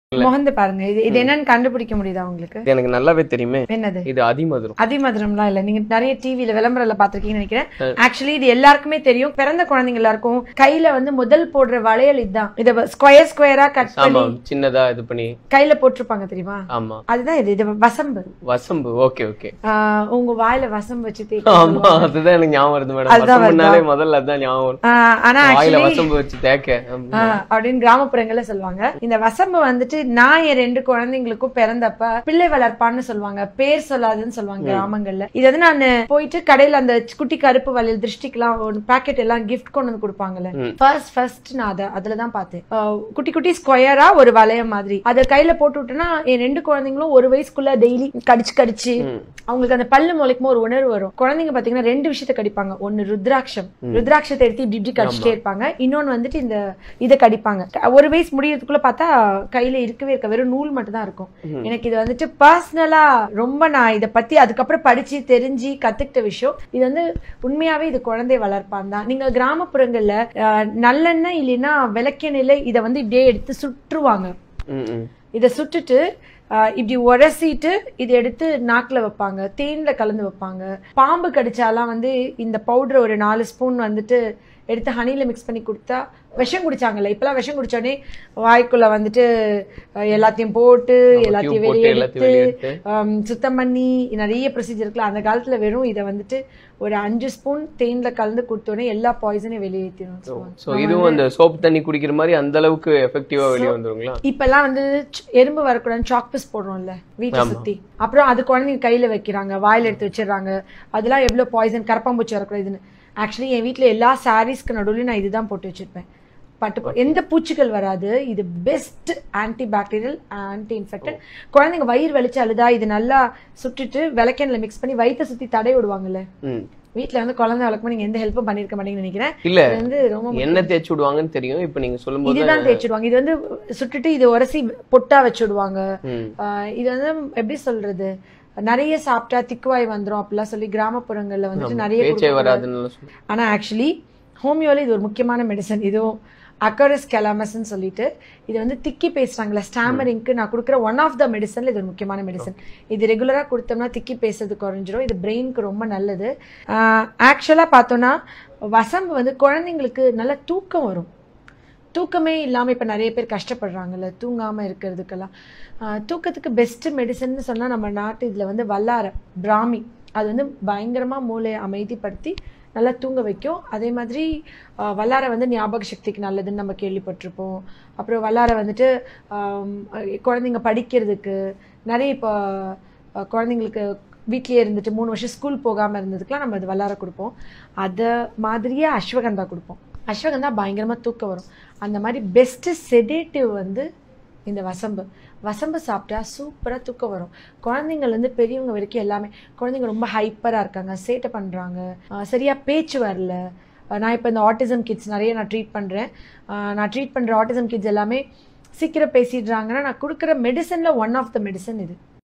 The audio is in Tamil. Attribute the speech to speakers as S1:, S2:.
S1: முகந்து பாருங்க இது இது என்னன்னு கண்டுபிடிக்க முடியுதா உங்களுக்கு
S2: இது எனக்கு நல்லாவே தெரியுமே
S1: என்னது
S2: இது அதிமதுரம்
S1: அதிமதுரம்லாம் இல்ல நீங்க நிறைய டிவில விளம்பரம்ல பாத்திருக்கீங்கன்னு நினைக்கிறேன் ஆக்சுவலி இது எல்லாருக்குமே தெரியும் பிறந்த குழந்தைங்க எல்லாருக்கும் கையில வந்து முதல் போடுற வளையல் இதுதான் இத ஸ்கொயர் ஸ்கொயரா கட்
S2: ஆமா
S1: பண்ணி
S2: சின்னதா இது பண்ணி
S1: கையில போட்டிருப்பாங்க தெரியுமா
S2: ஆமா
S1: அதுதான் இது இது வசம்பு
S2: வசம்பு ஓகே ஓகே
S1: ஆஹ் உங்க வாயில வசம்பு வச்சு தேய்க்க
S2: ஆமா அதுதான் எனக்கு ஞாபகம் வருது மேடம்
S1: அதுதான்
S2: வசம்புனாலே முதல்ல அதான் ஞாபகம் வரும்
S1: ஆஹ் ஆனா
S2: வாயில
S1: ஆக்சுவலி
S2: வசம்பு வச்சு தேக்க ஆமா.
S1: அப்படின்னு கிராமப்புறங்கள்ல சொல்லுவாங்க இந்த வசம்பு வந்துட்டு நான் என் ரெண்டு குழந்தைங்களுக்கும் பிறந்தப்ப பிள்ளை வளர்ப்பான்னு சொல்லுவாங்க பேர் சொல்லாதுன்னு சொல்லுவாங்க கிராமங்கள்ல இது வந்து நான் போயிட்டு கடையில அந்த குட்டி கருப்பு வளையல் திருஷ்டிக்கெல்லாம் ஒரு பாக்கெட் எல்லாம் கிஃப்ட் கொண்டு வந்து கொடுப்பாங்கல்ல
S2: ம்.
S1: ஃபர்ஸ்ட் ஃபர்ஸ்ட் நான் அதை அதுலதான் பார்த்தேன் ஆஹ் குட்டி குட்டி ஸ்கொயரா ஒரு வளையம் மாதிரி அதை கையில போட்டு விட்டேன்னா என் ரெண்டு குழந்தைங்களும் ஒரு வயசுக்குள்ள டெய்லி கடிச்சு கடிச்சு
S2: ம்.
S1: அவங்களுக்கு அந்த பல்லு முளைக்கும் ஒரு உணர்வு வரும் குழந்தைங்க பாத்தீங்கன்னா ரெண்டு விஷயத்த கடிப்பாங்க ஒன்னு ருத்ராட்சம் ருத்ராட்சத்தை எடுத்து இப்படி இப்படி கடிச்சிட்டே இருப்பாங்க இன்னொன்னு வந்துட்டு இந்த இதை கடிப்பாங்க க- ஒரு வயசு முடியறதுக்குள்ள பார்த்தா கையில இருக்கவே இருக்க வெறும் நூல் மட்டும் தான் இருக்கும் எனக்கு இது வந்துட்டு பர்சனலா ரொம்ப நான் இதை பத்தி அதுக்கப்புறம் படிச்சு தெரிஞ்சு கத்துக்கிட்ட விஷயம் இது வந்து உண்மையாவே இது குழந்தை வளர்ப்பான் தான் நீங்க கிராமப்புறங்கள்ல அஹ், நல்லெண்ணெய் இல்லைன்னா விளக்கெண்ணெயில இதை வந்து இப்படியே எடுத்து சுற்றுவாங்க
S2: ம், ம்.
S1: இதை சுட்டுட்டு ஆஹ், இப்படி உரசிட்டு இதை எடுத்து நாக்குல வைப்பாங்க தேன்ல கலந்து வைப்பாங்க பாம்பு கடிச்சாலாம் வந்து இந்த பவுடர் ஒரு நாலு ஸ்பூன் வந்துட்டு எடுத்து ஹனில மிக்ஸ் பண்ணி கொடுத்தா விஷம் குடிச்சாங்கல்ல இப்பெல்லாம் விஷம் குடிச்சோடனே வாய்க்குள்ள வந்துட்டு அஹ், எல்லாத்தையும் போட்டு எல்லாத்தையும்
S2: tube போட்டு
S1: வெளியே
S2: எல்லாத்தையும்
S1: எடுத்து
S2: வெளியே எடுத்து.
S1: ஆம், சுத்தம் பண்ணி நிறைய ப்ரொசீஜர் இருக்குல்ல அந்த காலத்துல வெறும் இதை வந்துட்டு ஒரு அஞ்சு ஸ்பூன் தேன்ல கலந்து கொடுத்தோடனே எல்லா பாய்சனையும் வெளியேற்றிடும் சொல்லுவாங்க
S2: சோ இதுவும் அந்த சோப் தண்ணி குடிக்கிற மாதிரி அந்த அளவுக்கு எஃபெக்டிவா வெளியே வந்துருங்களா
S1: இப்பெல்லாம் வந்து ச்- எறும்பு வரக்கூடாது சாக் பீஸ் போடுறோம்ல வீட்டை
S2: ஆமா.
S1: சுத்தி அப்புறம் அது குழந்தைங்க கையில வைக்கிறாங்க வாயில எடுத்து வச்சிடுறாங்க அதெல்லாம் எவ்வளவு பாய்சன் கரப்பாம்பூச்சி வரக்கூடாதுன்னு ஆக்சுவலி என் வீட்ல எல்லா சாரீஸ்க்கு நடுவுலயும் நான் இதுதான் போட்டு வச்சிருப்பேன் பட்டு போ- எந்த பூச்சிகள் வராது இது best anti bacterial anti infected குழந்தைங்க வயிறு வலிச்சு அழுதா இது நல்லா சுட்டுட்டு விளக்கெண்ணில் மிக்ஸ் பண்ணி வயித்தை சுத்தி தடை விடுவாங்கல்ல
S2: ம்.
S1: வீட்ல வந்து குழந்தை வளர்க்கும் நீங்க எந்த ஹெல்ப்பும் பண்ணிருக்க மாட்டீங்கன்னு நினைக்கிறேன்
S2: இல்ல
S1: இது வந்து ரொம்ப
S2: என்ன தேய்ச்சி விடுவாங்கன்னு தெரியும் இப்ப நீங்க சொல்லும்போது
S1: இதுதான் தேய்ச்சிடுவாங்க இது வந்து சுட்டுட்டு இது உரசி பொட்டா வச்சுடுவாங்க
S2: ம்.
S1: ஆஹ் இது வந்து எப்படி சொல்றது நிறைய சாப்பிட்டா திக்குவாய் வந்துரும் அப்படிலாம் சொல்லி கிராமப்புறங்கள்ல வந்துட்டு நிறைய
S2: பேச்சே
S1: கொடுக்கக்கூடாது.
S2: வராதுன்னு சொல்லு
S1: ஆனா ஆக்சுவலி ஹோமியோல இது ஒரு முக்கியமான மெடிசன் இதுவும் அக்கரஸ் கெலாமஸ்ன்னு சொல்லிட்டு இது வந்து திக்கி பேசுறாங்களா ஸ்டாமரிங்க்கு நான் கொடுக்குற ஒன் ஆஃப் த மெடிசன்ல இது ஒரு முக்கியமான மெடிசன் இது ரெகுலரா கொடுத்தோம்னா திக்கி பேசுறது குறைஞ்சிரும் இது பிரெயினுக்கு ரொம்ப நல்லது ஆக்சுவலா பார்த்தோம்னா வசம்பு வந்து குழந்தைங்களுக்கு நல்ல தூக்கம் வரும் தூக்கமே இல்லாமல் இப்போ நிறைய பேர் கஷ்டப்படுறாங்கல்ல தூங்காமல் இருக்கிறதுக்கெல்லாம் ஆஹ் தூக்கத்துக்கு பெஸ்ட் மெடிசன்னு சொன்னால் நம்ம நாட்டு இதில் வந்து வல்லார பிராமி அது வந்து பயங்கரமாக மூளையை அமைதிப்படுத்தி நல்லா தூங்க வைக்கும் அதே மாதிரி ஆஹ் வல்லாரை வந்து ஞாபக சக்திக்கு நல்லதுன்னு நம்ம கேள்விப்பட்டிருப்போம் அப்புறம் வல்லாரை வந்துட்டு ஆம், குழந்தைங்க படிக்கிறதுக்கு நிறைய இப்போ ஆஹ் குழந்தைங்களுக்கு வீட்லயே இருந்துட்டு மூணு வருஷம் ஸ்கூல் போகாமல் இருந்ததுக்குலாம் நம்ம அது வல்லார கொடுப்போம் அதை மாதிரியே அஸ்வகந்தா கொடுப்போம் அஸ்வகந்தா பயங்கரமாக தூக்கம் வரும் அந்த மாதிரி பெஸ்ட்டு செடேட்டிவ் வந்து இந்த வசம்பு வசம்பு சாப்பிட்டா சூப்பராக தூக்கம் வரும் குழந்தைங்கள்லேருந்து பெரியவங்க வரைக்கும் எல்லாமே குழந்தைங்க ரொம்ப ஹைப்பராக இருக்காங்க சேட்டை பண்ணுறாங்க சரியாக பேச்சு வரல அஹ் நான் இப்போ இந்த ஆட்டிசம் கிட்ஸ் நிறைய நான் ட்ரீட் பண்ணுறேன் நான் ட்ரீட் பண்ணுற ஆட்டிசம் கிட்ஸ் எல்லாமே சீக்கிரம் பேசிடுறாங்கன்னா நான் கொடுக்குற மெடிசனில் ஒன் ஆஃப் த மெடிசன் இது